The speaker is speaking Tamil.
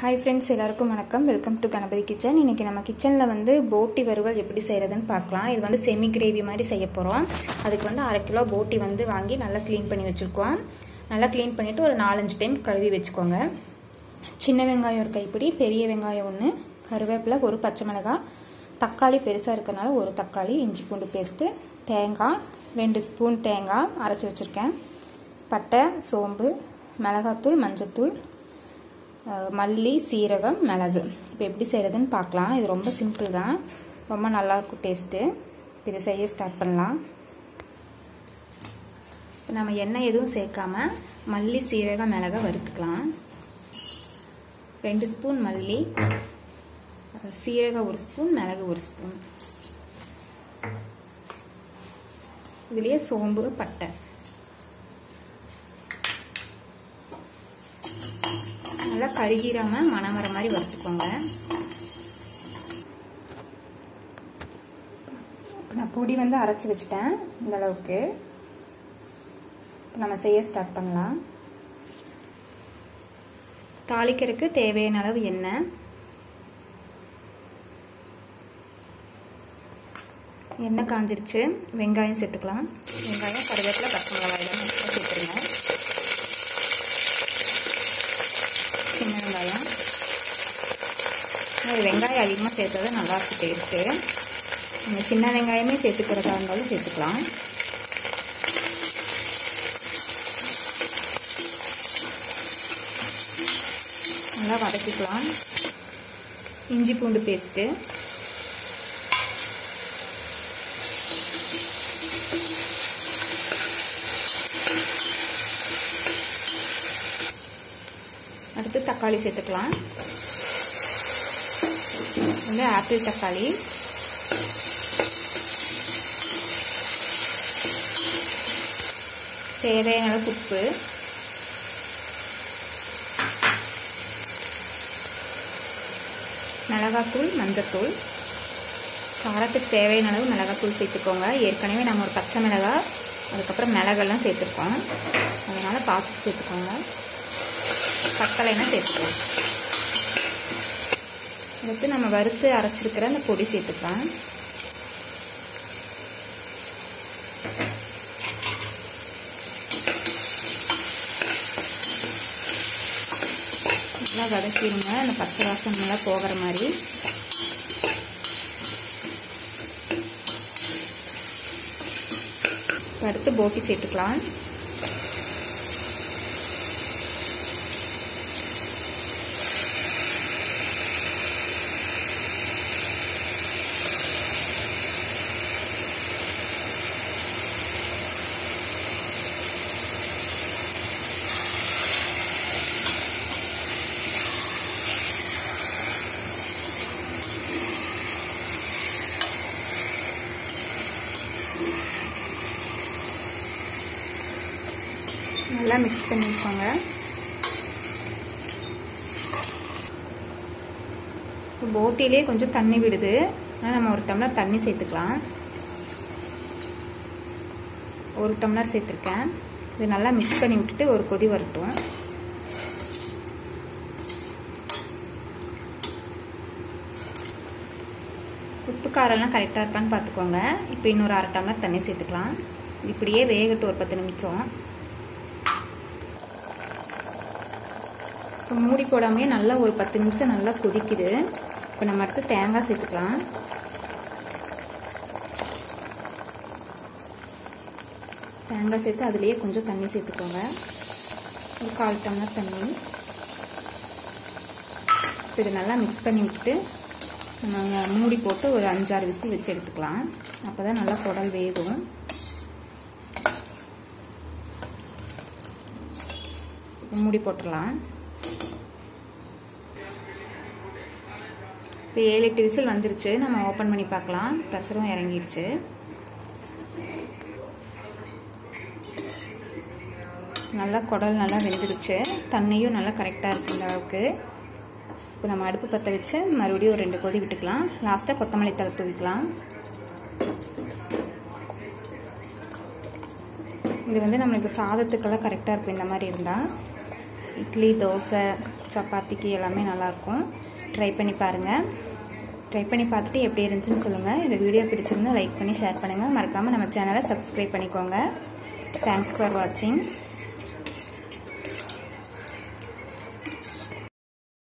ஹாய் ஃப்ரெண்ட்ஸ் எல்லாருக்கும் வணக்கம் வெல்கம் டு கணபதி கிச்சன் இன்றைக்கி நம்ம கிச்சனில் வந்து போட்டி வறுவல் எப்படி செய்கிறதுன்னு பார்க்கலாம் இது வந்து செமி கிரேவி மாதிரி செய்ய போகிறோம் அதுக்கு வந்து அரை கிலோ போட்டி வந்து வாங்கி நல்லா க்ளீன் பண்ணி வச்சுருக்கோம் நல்லா க்ளீன் பண்ணிவிட்டு ஒரு நாலஞ்சு டைம் கழுவி வச்சுக்கோங்க சின்ன வெங்காயம் ஒரு கைப்பிடி பெரிய வெங்காயம் ஒன்று கருவேப்பிலை ஒரு பச்சை மிளகாய் தக்காளி பெருசாக இருக்கிறனால ஒரு தக்காளி இஞ்சி பூண்டு பேஸ்ட்டு தேங்காய் ரெண்டு ஸ்பூன் தேங்காய் அரைச்சி வச்சுருக்கேன் பட்டை சோம்பு மிளகாத்தூள் மஞ்சத்தூள் மல்லி சீரகம் மிளகு இப்போ எப்படி செய்கிறதுன்னு பார்க்கலாம் இது ரொம்ப சிம்பிள் தான் ரொம்ப நல்லாயிருக்கும் டேஸ்ட்டு இது செய்ய ஸ்டார்ட் பண்ணலாம் இப்போ நம்ம எண்ணெய் எதுவும் சேர்க்காம மல்லி சீரகம் மிளகை வறுத்துக்கலாம் ரெண்டு ஸ்பூன் மல்லி சீரகம் ஒரு ஸ்பூன் மிளகு ஒரு ஸ்பூன் இதுலேயே சோம்பு பட்டை நல்லா கருகிராமல் மணம் வர மாதிரி வறுத்துக்கோங்க நான் பொடி வந்து அரைச்சி வச்சிட்டேன் இந்த அளவுக்கு நம்ம செய்ய ஸ்டார்ட் பண்ணலாம் தாளிக்கிறதுக்கு தேவையான அளவு எண்ணெய் எண்ணெய் காஞ்சிருச்சு வெங்காயம் சேர்த்துக்கலாம் வெங்காயம் கருவேப்பிலை பச்சை மிளகாய் எல்லாம் சேர்த்துருங்க சின்ன வெங்காயம் ஒரு வெங்காயம் அதிகமாக சேர்த்தது நல்லாயிருக்கும் டேஸ்ட்டு நம்ம சின்ன வெங்காயமே சேர்த்துக்கிறதா இருந்தாலும் சேர்த்துக்கலாம் நல்லா வதக்கிக்கலாம் இஞ்சி பூண்டு பேஸ்ட்டு அடுத்து தக்காளி சேர்த்துக்கலாம் வந்து ஆப்பிள் தக்காளி தேவையான அளவு உப்பு மிளகாத்தூள் மஞ்சத்தூள் காரத்துக்கு தேவையான அளவு மிளகாத்தூள் சேர்த்துக்கோங்க ஏற்கனவே நம்ம ஒரு பச்சை மிளகாய் அதுக்கப்புறம் மிளகெல்லாம் சேர்த்துருக்கோம் அதனால் பார்த்து சேர்த்துக்கோங்க தக்காளினா சேர்த்துக்கலாம் அடுத்து நம்ம வறுத்து அரைச்சிருக்கிற அந்த பொடி சேர்த்துக்கலாம் நல்லா வதக்கிடுங்க அந்த பச்சை வாசம் நல்லா போகிற மாதிரி அடுத்து போட்டி சேர்த்துக்கலாம் நல்லா மிக்ஸ் பண்ணிக்கோங்க போட்டிலே கொஞ்சம் தண்ணி விடுது ஆனால் நம்ம ஒரு டம்ளர் தண்ணி சேர்த்துக்கலாம் ஒரு டம்ளர் சேர்த்துருக்கேன் இது நல்லா மிக்ஸ் பண்ணி விட்டுட்டு ஒரு கொதி வரட்டும் உப்பு காரெல்லாம் கரெக்டாக இருக்கான்னு பார்த்துக்கோங்க இப்போ இன்னொரு அரை டம்ளர் தண்ணி சேர்த்துக்கலாம் இப்படியே வேகட்டும் ஒரு பத்து நிமிஷம் இப்போ மூடி போடாமையே நல்லா ஒரு பத்து நிமிஷம் நல்லா கொதிக்குது இப்போ நம்ம அடுத்து தேங்காய் சேர்த்துக்கலாம் தேங்காய் சேர்த்து அதுலேயே கொஞ்சம் தண்ணி சேர்த்துக்கோங்க ஒரு கால் டம்ளர் தண்ணி இப்போ இதை நல்லா மிக்ஸ் பண்ணி விட்டுட்டு நம்ம மூடி போட்டு ஒரு அஞ்சாறு விசில் வச்சு எடுத்துக்கலாம் அப்போ தான் நல்லா குடல் வேகும் மூடி போட்டுடலாம் இப்போ ஏழு எட்டு விசில் வந்துருச்சு நம்ம ஓப்பன் பண்ணி பார்க்கலாம் ப்ரெஷரும் இறங்கிருச்சு நல்லா குடல் நல்லா வெந்துருச்சு தண்ணியும் நல்லா கரெக்டாக இருக்குது இந்த அளவுக்கு இப்போ நம்ம அடுப்பு பற்ற வச்சு மறுபடியும் ஒரு ரெண்டு கொதி விட்டுக்கலாம் லாஸ்ட்டாக கொத்தமல்லி தலை தூவிக்கலாம் இது வந்து நம்மளுக்கு சாதத்துக்கெல்லாம் கரெக்டாக இருக்கும் இந்த மாதிரி இருந்தால் இட்லி தோசை சப்பாத்திக்கு எல்லாமே நல்லாயிருக்கும் ட்ரை பண்ணி பாருங்கள் ட்ரை பண்ணி பார்த்துட்டு எப்படி இருந்துச்சுன்னு சொல்லுங்கள் இந்த வீடியோ பிடிச்சிருந்தா லைக் பண்ணி ஷேர் பண்ணுங்கள் மறக்காமல் நம்ம சேனலை சப்ஸ்கிரைப் பண்ணிக்கோங்க தேங்க்ஸ் ஃபார் வாட்சிங்